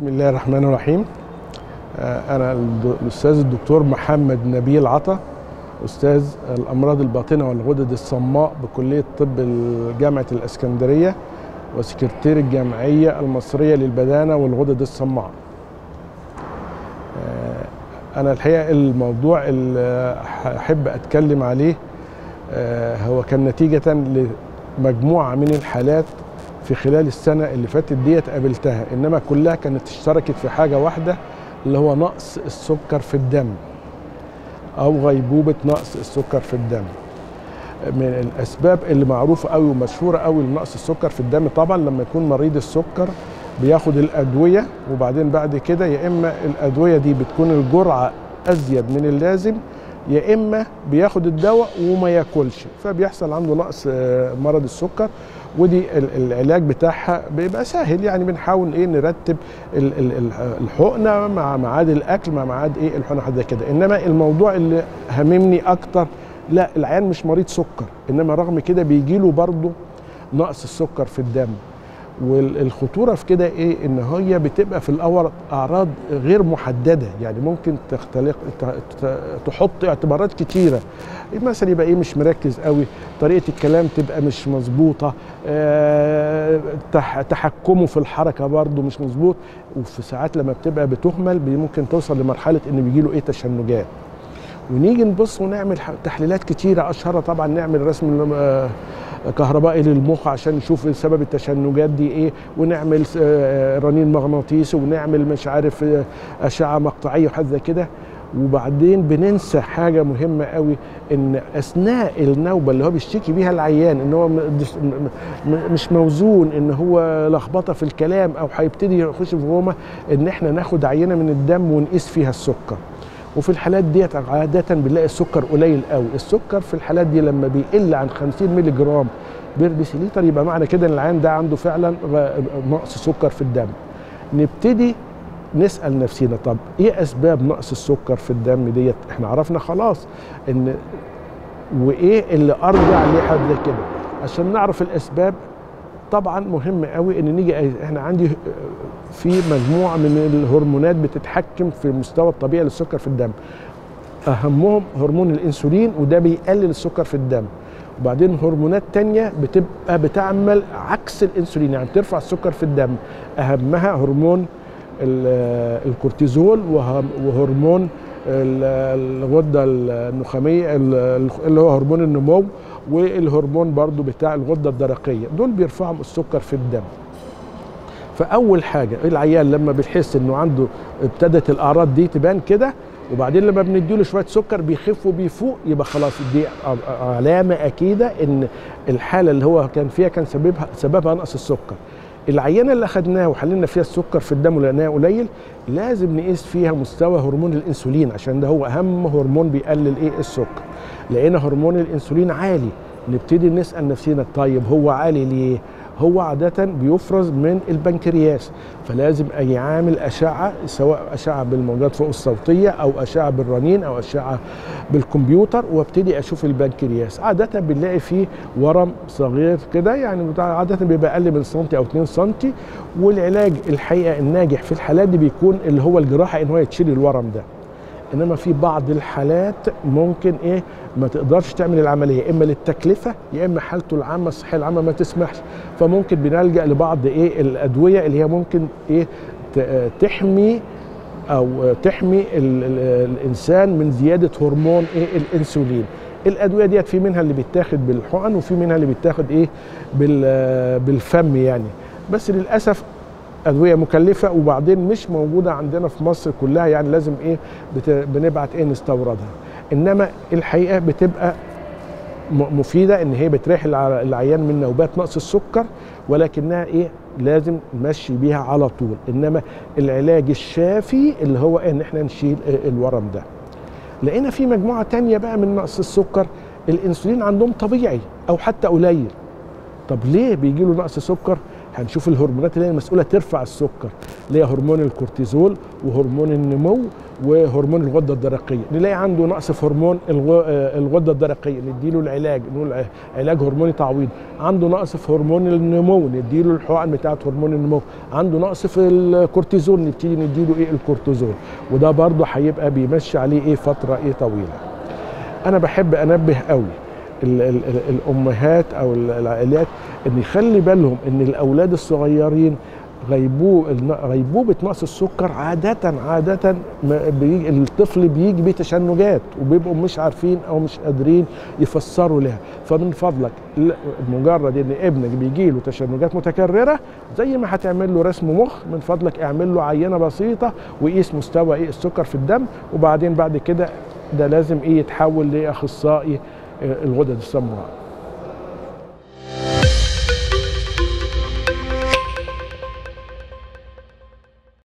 بسم الله الرحمن الرحيم آه، أنا الد- الأستاذ الدكتور محمد نبيل عطا أستاذ الأمراض الباطنة والغدد الصماء بكلية طب جامعة الإسكندرية وسكرتير الجمعية المصرية للبدانة والغدد الصماء آه، أنا الحقيقة الموضوع اللي أحب أتكلم عليه آه، هو كان نتيجة لمجموعة من الحالات في خلال السنة اللي فاتت ديت قابلتها إنما كلها كانت اشتركت في حاجة واحدة اللي هو نقص السكر في الدم أو غيبوبة نقص السكر في الدم من الأسباب اللي معروفة أوي ومشهورة أوي لنقص السكر في الدم طبعا لما يكون مريض السكر بياخد الأدوية وبعدين بعد كده يا إما الأدوية دي بتكون الجرعة أزيد من اللازم يا اما بياخد الدواء وما ياكلش فبيحصل عنده نقص آه، مرض السكر ودي ال- العلاج بتاعها بيبقى سهل يعني بنحاول ايه نرتب ال- ال- ال- الحقنه مع ميعاد الاكل مع ميعاد ايه الحقنه حاجه كده انما الموضوع اللي هممني اكتر لا العيان مش مريض سكر انما رغم كده بيجي له برضه نقص السكر في الدم والخطوره في كده ايه ان هي بتبقى في الاول اعراض غير محدده يعني ممكن تختلق ت- ت- تحط اعتبارات كتيره مثلا يبقى ايه مش مركز قوي طريقه الكلام تبقى مش مظبوطه آه، تح- تحكمه في الحركه برضه مش مظبوط وفي ساعات لما بتبقى بتهمل بي- ممكن توصل لمرحله ان بيجي له ايه تشنجات ونيجي نبص ونعمل ح- تحليلات كتيره اشهرها طبعا نعمل رسم آه، كهربائي للمخ عشان نشوف سبب التشنجات دي ايه ونعمل آه، رنين مغناطيسي ونعمل مش عارف آه، اشعه مقطعيه وحاجه زي كده وبعدين بننسى حاجه مهمه قوي ان اثناء النوبه اللي هو بيشتكي بيها العيان ان هو م- دس- م- م- مش موزون ان هو لخبطه في الكلام او هيبتدي يخش في غومه ان احنا ناخد عينه من الدم ونقيس فيها السكر وفي الحالات ديت عادة بنلاقي السكر قليل قوي السكر في الحالات دي لما بيقل عن 50 مللي جرام بير ديسيليتر يبقى معنى كده ان العيان ده عنده فعلا غ- نقص سكر في الدم نبتدي نسأل نفسينا طب ايه اسباب نقص السكر في الدم ديت احنا عرفنا خلاص ان وايه اللي ارجع لحد زي كده عشان نعرف الاسباب طبعا مهم قوي ان نيجي احنا عندي في مجموعه من الهرمونات بتتحكم في المستوى الطبيعي للسكر في الدم اهمهم هرمون الانسولين وده بيقلل السكر في الدم وبعدين هرمونات تانية بتبقى بتعمل عكس الانسولين يعني بترفع السكر في الدم اهمها هرمون ال- الكورتيزول وه- وهرمون ال- الغده النخاميه ال- اللي هو هرمون النمو والهرمون برضو بتاع الغده الدرقيه دول بيرفعوا السكر في الدم فاول حاجه العيان لما بيحس انه عنده ابتدت الاعراض دي تبان كده وبعدين لما بنديله شويه سكر بيخف وبيفوق يبقى خلاص دي علامه اكيده ان الحاله اللي هو كان فيها كان سببها سببها نقص السكر العينه اللي اخدناها وحللنا فيها السكر في الدم ولقيناها قليل لازم نقيس فيها مستوى هرمون الانسولين عشان ده هو اهم هرمون بيقلل ايه السكر لقينا هرمون الانسولين عالي نبتدي نسال نفسنا طيب هو عالي ليه هو عادة بيفرز من البنكرياس فلازم أي عامل أشعة سواء أشعة بالموجات فوق الصوتية أو أشعة بالرنين أو أشعة بالكمبيوتر وابتدي أشوف البنكرياس عادة بنلاقي فيه ورم صغير كده يعني بتاع- عادة بيبقى أقل من سنتي أو 2 سنتي والعلاج الحقيقة الناجح في الحالات دي بيكون اللي هو الجراحة إن هو يتشيل الورم ده انما في بعض الحالات ممكن ايه ما تقدرش تعمل العمليه اما للتكلفه يا اما حالته العامه الصحيه العامه ما تسمحش فممكن بنلجا لبعض ايه الادويه اللي هي ممكن ايه ت- تحمي او تحمي ال ال الانسان من زياده هرمون ايه الانسولين الادويه ديت في منها اللي بيتاخد بالحقن وفي منها اللي بيتاخد ايه بال- بالفم يعني بس للاسف ادويه مكلفه وبعدين مش موجوده عندنا في مصر كلها يعني لازم ايه بت... بنبعت ايه نستوردها انما الحقيقه بتبقى م- مفيده ان هي بتريح الع- العيان من نوبات نقص السكر ولكنها ايه لازم نمشي بيها على طول انما العلاج الشافي اللي هو ان احنا نشيل آه، الورم ده لقينا في مجموعه تانية بقى من نقص السكر الانسولين عندهم طبيعي او حتى قليل طب ليه بيجي له نقص سكر هنشوف الهرمونات اللي هي المسؤوله ترفع السكر اللي هي هرمون الكورتيزول وهرمون النمو وهرمون الغده الدرقيه نلاقي عنده نقص في هرمون الغ- آه، الغده الدرقيه نديله العلاج نقول ع- علاج هرموني تعويض عنده نقص في هرمون النمو نديله الحقن بتاعه هرمون النمو عنده نقص في الكورتيزول نبتدي نديله ايه الكورتيزول وده برضه هيبقى بيمشي عليه ايه فتره ايه طويله انا بحب انبه قوي ال- ال- ال- الامهات او ال- العائلات ان يخلي بالهم ان الاولاد الصغيرين غيبو الن- غيبوبه نقص السكر عاده عاده ما بيجي الطفل بيجي بيه تشنجات وبيبقوا مش عارفين او مش قادرين يفسروا لها فمن فضلك لا- مجرد ان ابنك بيجي له تشنجات متكرره زي ما هتعمل له رسم مخ من فضلك اعمل له عينه بسيطه وقيس مستوى ايه السكر في الدم وبعدين بعد كده ده لازم ايه يتحول لاخصائي آه، الغدد الصماء